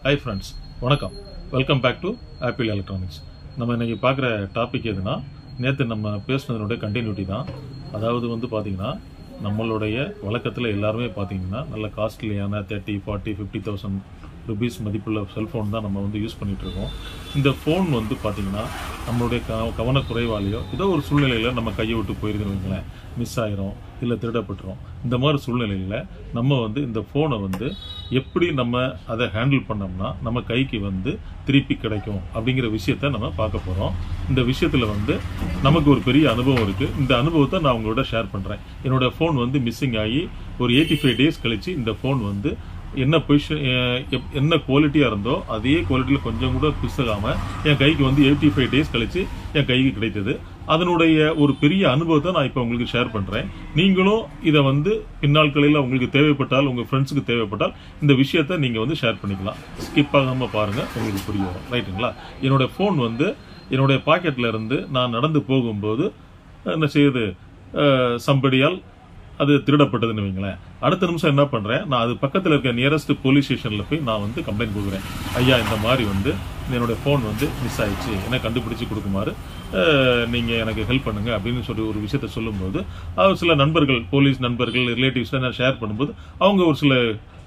hi friends வணக்கம் welcome back to Apple electronics நம்ம இன்னைக்கு பார்க்குற டாபிக் எதுனா நேற்று நம்ம பேசுனதனுடைய கண்டினியூட்டி தான் அதாவது வந்து பார்த்தீங்கன்னா நம்மளுடைய வழக்கத்தில் எல்லாருமே பார்த்தீங்கன்னா நல்ல காஸ்ட்லியான thirty forty fifty thousand rupees மதிப்புள்ள செல்ஃபோன் தான் நம்ம வந்து யூஸ் பண்ணிட்டு இருக்கோம் இந்த ஃபோன் வந்து பார்த்தீங்கன்னா நம்மளுடைய க கவனக்குறைவாலேயோ ஏதோ ஒரு சூழ்நிலையில் நம்ம கையை விட்டு போயிருக்குன்னு வைங்களேன் மிஸ் ஆயிரும் இல்லை திருடப்பட்டுரும் இந்த மாதிரி சூழ்நிலையில் நம்ம வந்து இந்த ஃபோனை வந்து எப்படி நம்ம அதை ஹேண்டில் பண்ணோம்னா நம்ம கைக்கு வந்து திருப்பி கிடைக்கும் அப்படிங்கிற விஷயத்த நம்ம பார்க்க போகிறோம் இந்த விஷயத்தில் வந்து நமக்கு ஒரு பெரிய அனுபவம் இருக்குது இந்த அனுபவத்தை நான் உங்களோட ஷேர் பண்ணுறேன் என்னோட ஃபோன் வந்து மிஸ்ஸிங் ஆகி ஒரு எயிட்டி ஃபைவ் டேஸ் கழிச்சு இந்த ஃபோன் வந்து என்ன பொசிஷன் என்ன குவாலிட்டியாக இருந்தோ அதே குவாலிட்டியில் கொஞ்சம் கூட பிசகாமல் என் கைக்கு வந்து எயிட்டி ஃபைவ் டேஸ் கழிச்சு என் கைக்கு கிடைத்தது அதனுடைய ஒரு பெரிய அனுபவத்தை நான் இப்போ உங்களுக்கு ஷேர் பண்ணுறேன் நீங்களும் இதை வந்து பின்னாட்களில் உங்களுக்கு தேவைப்பட்டால் உங்கள் ஃப்ரெண்ட்ஸுக்கு தேவைப்பட்டால் இந்த விஷயத்தை நீங்கள் வந்து ஷேர் பண்ணிக்கலாம் ஸ்கிப் ஆகாமல் பாருங்கள் உங்களுக்கு புரிய வரும் ரைட்டுங்களா என்னோட ஃபோன் வந்து என்னுடைய பாக்கெட்டில் இருந்து நான் நடந்து போகும்போது என்ன செய்யுது சம்படியால் அது திருடப்பட்டதுன்னு வைங்களேன் அடுத்த நிமிஷம் என்ன பண்ணுறேன் நான் அது பக்கத்தில் இருக்க நியரஸ்ட் போலீஸ் ஸ்டேஷனில் போய் நான் வந்து கம்ப்ளைண்ட் கொடுக்குறேன் ஐயா இந்த மாதிரி வந்து என்னோட ஃபோன் வந்து மிஸ் ஆயிடுச்சு என்ன கண்டுபிடிச்சு கொடுக்குமாறு நீங்கள் எனக்கு ஹெல்ப் பண்ணுங்க அப்படின்னு சொல்லி ஒரு விஷயத்த சொல்லும்போது அவர் சில நண்பர்கள் போலீஸ் நண்பர்கள் ரிலேட்டிவ்ஸ் நான் ஷேர் பண்ணும்போது அவங்க ஒரு சில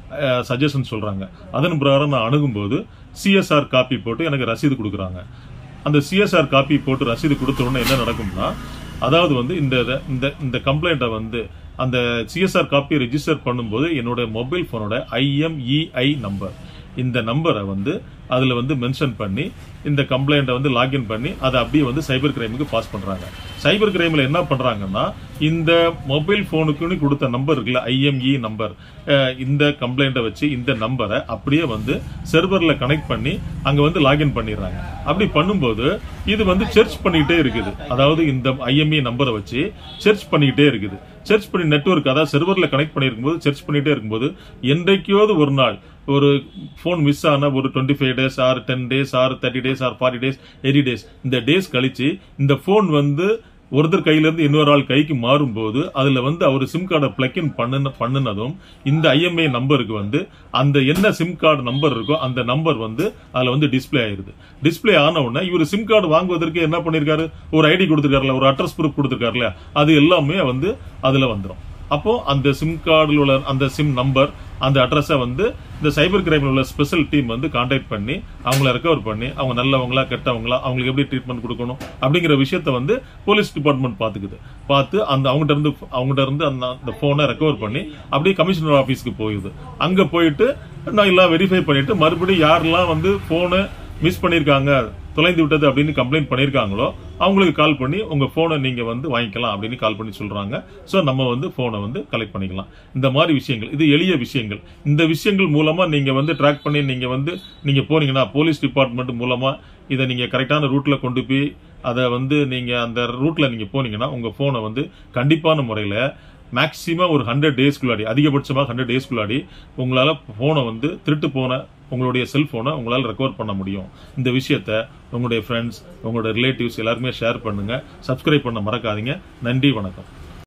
சஜஷன் சொல்கிறாங்க அதன் பிரகாரம் நான் அணுகும்போது சிஎஸ்ஆர் காப்பி போட்டு எனக்கு ரசீது கொடுக்குறாங்க அந்த சிஎஸ்ஆர் காப்பி போட்டு ரசீது கொடுத்த உடனே என்ன நடக்கும்னா அதாவது வந்து இந்த இந்த இந்த கம்ப்ளைண்ட்டை வந்து அந்த சிஎஸ்ஆர் காப்பி ரெஜிஸ்டர் பண்ணும்போது என்னோட மொபைல் ஃபோனோட ஐஎம்இஐ நம்பர் இந்த நம்பரை வந்து அதில் வந்து மென்ஷன் பண்ணி இந்த கம்ப்ளைண்ட்டை வந்து லாகின் பண்ணி அதை அப்படியே வந்து சைபர் கிரைமுக்கு பாஸ் பண்ணுறாங்க சைபர் கிரைமில் என்ன பண்ணுறாங்கன்னா இந்த மொபைல் ஃபோனுக்குன்னு கொடுத்த நம்பர் இருக்குல்ல ஐஎம்இ நம்பர் இந்த கம்ப்ளைண்ட்டை வச்சு இந்த நம்பரை அப்படியே வந்து சர்வரில் கனெக்ட் பண்ணி அங்கே வந்து லாகின் பண்ணிடுறாங்க அப்படி பண்ணும்போது இது வந்து சர்ச் பண்ணிக்கிட்டே இருக்குது அதாவது இந்த ஐஎம்இ நம்பரை வச்சு சர்ச் பண்ணிக்கிட்டே இருக்குது சர்ச் பண்ணி நெட்ஒர்க் அதாவது சர்வரில் கனெக்ட் பண்ணியிருக்கும்போது சர்ச் பண்ணிகிட்டே இருக்கும்போது என்றைக்காவது ஒரு நாள் ஒரு ஃபோன் மிஸ் ஆன ஒரு twenty five days or ten days or thirty days or forty days eighty days இந்த டேஸ் கழிச்சு இந்த ஃபோன் வந்து ஒருத்தர் கையிலேருந்து இன்னொரு ஆள் கைக்கு மாறும்போது அதில் வந்து அவர் சிம் கார்டை பிளக்இன் பண்ணுன பண்ணினதும் இந்த ஐஎம்ஐ நம்பருக்கு வந்து அந்த என்ன சிம் கார்டு நம்பர் இருக்கோ அந்த நம்பர் வந்து அதில் வந்து டிஸ்பிளே ஆயிருது டிஸ்பிளே ஆன உடனே இவர் சிம் கார்டு வாங்குவதற்கு என்ன பண்ணியிருக்காரு ஒரு ஐடி கொடுத்துருக்காருல ஒரு அட்ரஸ் ப்ரூஃப் கொடுத்துருக்காருல அது எல்லாமே வந்து அதில் வந்துடும் அப்போ அந்த சிம் கார்டில் உள்ள அந்த சிம் நம்பர் அந்த அட்ரஸை வந்து இந்த சைபர் கிரைமில் உள்ள ஸ்பெஷல் டீம் வந்து கான்டாக்ட் பண்ணி அவங்கள ரெக்கவர் பண்ணி அவங்க நல்லவங்களா கெட்டவங்களா அவங்களுக்கு எப்படி ட்ரீட்மெண்ட் கொடுக்கணும் அப்படிங்கிற விஷயத்த வந்து போலீஸ் டிபார்ட்மெண்ட் பார்த்துக்குது பார்த்து அந்த அவங்ககிட்ட இருந்து அவங்ககிட்ட இருந்து அந்த அந்த ஃபோனை ரெக்கவர் பண்ணி அப்படியே கமிஷனர் ஆஃபீஸ்க்கு போயிடுது அங்கே போயிட்டு நான் எல்லாம் வெரிஃபை பண்ணிட்டு மறுபடியும் யாரெல்லாம் வந்து ஃபோனை மிஸ் பண்ணியிருக்காங்க தொலைந்து விட்டது அப்படின்னு கம்ப்ளைண்ட் பண்ணியிருக்காங்களோ அவங்களுக்கு கால் பண்ணி உங்கள் ஃபோனை நீங்கள் வந்து வாங்கிக்கலாம் அப்படின்னு கால் பண்ணி சொல்கிறாங்க ஸோ நம்ம வந்து ஃபோனை வந்து கலெக்ட் பண்ணிக்கலாம் இந்த மாதிரி விஷயங்கள் இது எளிய விஷயங்கள் இந்த விஷயங்கள் மூலமாக நீங்கள் வந்து ட்ராக் பண்ணி நீங்கள் வந்து நீங்கள் போனீங்கன்னா போலீஸ் டிபார்ட்மெண்ட் மூலமாக இதை நீங்கள் கரெக்டான ரூட்டில் கொண்டு போய் அதை வந்து நீங்கள் அந்த ரூட்டில் நீங்கள் போனீங்கன்னா உங்கள் ஃபோனை வந்து கண்டிப்பான முறையில் மேக்சிமம் ஒரு ஹண்ட்ரட் டேஸ்க்குள்ளாடி அதிகபட்சமாக ஹண்ட்ரட் டேஸ்க்குள்ளாடி உங்களால் ஃபோனை வந்து திருட்டு போன உங்களுடைய செல்ஃபோனை உங்களால் ரெக்கவர் பண்ண முடியும் இந்த விஷயத்த உங்களுடைய ஃப்ரெண்ட்ஸ் உங்களுடைய ரிலேட்டிவ்ஸ் எல்லாருமே ஷேர் பண்ணுங்க சப்ஸ்கிரைப் பண்ண மறக்காதீங்க நன்றி வணக்கம்